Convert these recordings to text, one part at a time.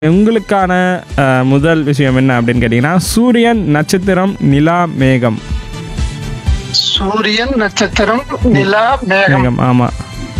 உங்களுக்கான அஹ், முதல் விஷயம் என்ன அப்படின்னு கேட்டிங்கன்னா சூரியன் நட்சத்திரம் நிலா மேகம் சூரியன் நட்சத்திரம் நிலா மேகம் மேகம் ஆமாம்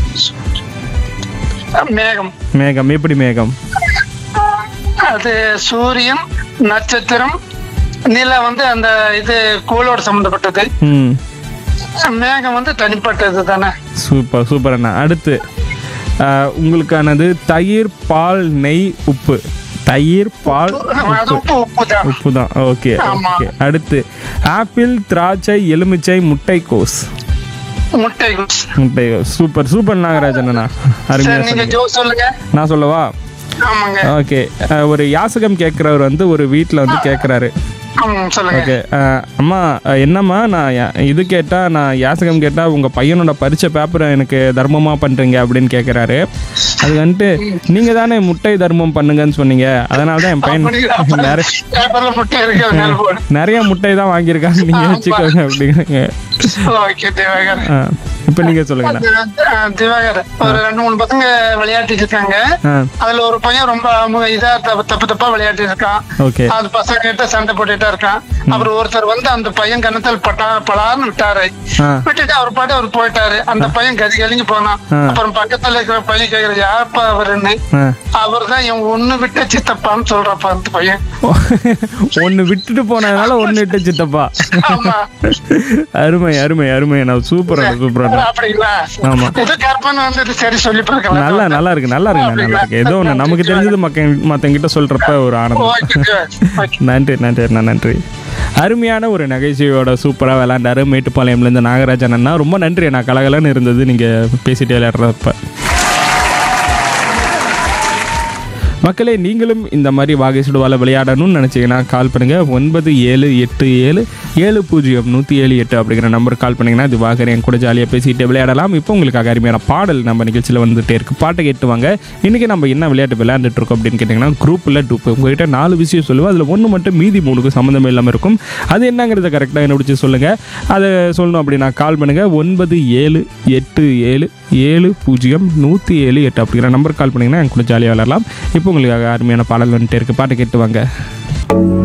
மேகம் மேகம் எப்படி மேகம் அது சூரியன் நட்சத்திரம் நிலா வந்து அந்த இது கோளோடு சம்பந்தப்பட்டது ம் மேகம் வந்து தனிப்பட்டது தானே சூப்பர் சூப்பர் அண்ணா அடுத்து அஹ், உங்களுக்கானது தயிர் பால் நெய் உப்பு தயிர் பால் அது உப்பு உப்பு தான் உப்பு தான் ஓகே ஆமா. ஓகே அடுத்து ஆப்பிள் திராட்சை எலுமிச்சை முட்டைக்கோஸ் முட்டைகோஸ் முட்டைக்கோஸ் சூப்பர் சூப்பர் நாகராஜன் அண்ணா அருமையாக சரி நீங்க சொன்னீங்க ஜோ சொல்லுங்க நான் சொல்லவா ஆமாங்க ஓகே அஹ், ஒரு யாசகம் கேட்குறவர் வந்து ஒரு வீட்டில் வந்து கேட்குறாரு ஆமாம் சொல்லுங்க ஓகே அஹ், அம்மா அஹ், என்னம்மா நான் யா- இது கேட்டால் நான் யாசகம் கேட்டால் உங்கள் பையனோட பரிச்சை பேப்பரை எனக்கு தர்மமாக பண்ணுறீங்க அப்படின்னு கேட்குறாரு அது வந்துட்டு நீங்கள் தானே முட்டை தர்மம் பண்ணுங்கன்னு சொன்னீங்க அதனால தான் என் பையன் நிறைய பேப்பர்ல முட்டை இருக்கு அதனால போடு நிறைய முட்டை தான் வாங்கியிருக்காங்க நீங்கள் வச்சுக்கோங்க அப்படிங்கிறீங்க ஓகே திவாகர் இப்போ நீங்கள் சொல்லுங்கண்ணா அஹ், திவாகர் ஒரு ரெண்டு மூணு பசங்க விளையாடிட்டு இருக்காங்க ஆ அதுல ஒரு பையன் ரொம்ப அமு- இதா தப்பு தப்பு தப்பா விளையாட்டு இருக்கான் ஓகே அது பசங்க கிட்ட சண்டை போட்டுட்டே இருக்கான் அப்புறம் ஒருத்தர் வந்து அந்த பையன் கணத்தில் பட்டா பலார்னு விட்டாரு ஆ விட்டுட்டு அவர் பாட்டு அவர் போயிட்டாரு அந்த பையன் கதி கலிஞ்சு போனான் ஆ. அப்புறம் பக்கத்துல இருக்கிற பையன் கேக்குற யாருப்பா அவருன்னு ஆ அவர் தான் என் ஒண்ணு விட்ட சித்தப்பான்னு சொல்றப்ப அந்த பையன் ஒன்று விட்டுட்டு போனதுனால ஒன்று விட்டு சித்தப்பா ஆமா அருமை அருமை அருமை நான் சூப்பரான சூப்பரான அப்படிங்களா ஆமா. ஏதோ கற்பனை வந்துட்டு சரி சொல்லி பார்க்கலாம் நல்லா நல்லா இருக்கு நல்லா இருக்கு நல்லா இருக்கு ஏதோ ஒன்று நமக்கு தெரிஞ்சது மக்க மற்றவங்கிட்ட சொல்றப்ப ஒரு ஆனந்தம் ஓகே ஓகே நன்றி நன்றி அண்ணா நன்றி அருமையான ஒரு நகைச்சுவையோட சூப்பராக விளையாண்டாரு மேட்டுப்பாளையம்லேருந்து நாகராஜன் அண்ணா ரொம்ப நன்றி அண்ணா கலகலன்னு இருந்தது நீங்கள் பேசிட்டு விளையாடுறப்ப மக்களே நீங்களும் இந்த மாதிரி வாகை சுடுவால விளையாடணும்னு நினச்சிங்கன்னா கால் பண்ணுங்கள் ஒன்பது ஏழு எட்டு ஏழு ஏழு பூஜ்ஜியம் நூற்றி ஏழு எட்டு அப்படிங்கிற நம்பர் கால் பண்ணிங்கன்னா இது வாகர் என் கூட ஜாலியாக பேசிட்டு விளையாடலாம் இப்போ உங்களுக்காக அருமையான பாடல் நம்ம நிகழ்ச்சியில் வந்துட்டே இருக்கு பாட்டை கேட்டு வாங்க இன்றைக்கி நம்ம என்ன விளையாட்டு விளையாண்டுட்டு இருக்கோம் அப்படின்னு கேட்டிங்கன்னா குரூப்பில் டூப்பு உங்ககிட்ட நாலு விஷயம் சொல்லுவோம் அதில் ஒன்று மட்டும் மீதி மூணுக்கு சம்மந்தம் இல்லாமல் இருக்கும் அது என்னங்கிறத கரெக்டாக கண்டுபிடிச்சி சொல்லுங்கள் அதை சொல்லணும் அப்படின்னா கால் பண்ணுங்கள் ஒன்பது ஏழு எட்டு ஏழு ஏழு பூஜ்ஜியம் நூற்றி ஏழு எட்டு அப்படிங்கிற நம்பர் கால் பண்ணிங்கன்னா என் கூட ஜாலியாக விளையாடலாம் இப்போ உங்களுக்காக அருமையான பாடல் வந்துட்டே இருக்கு பாட்டை கேட்டு வாங்க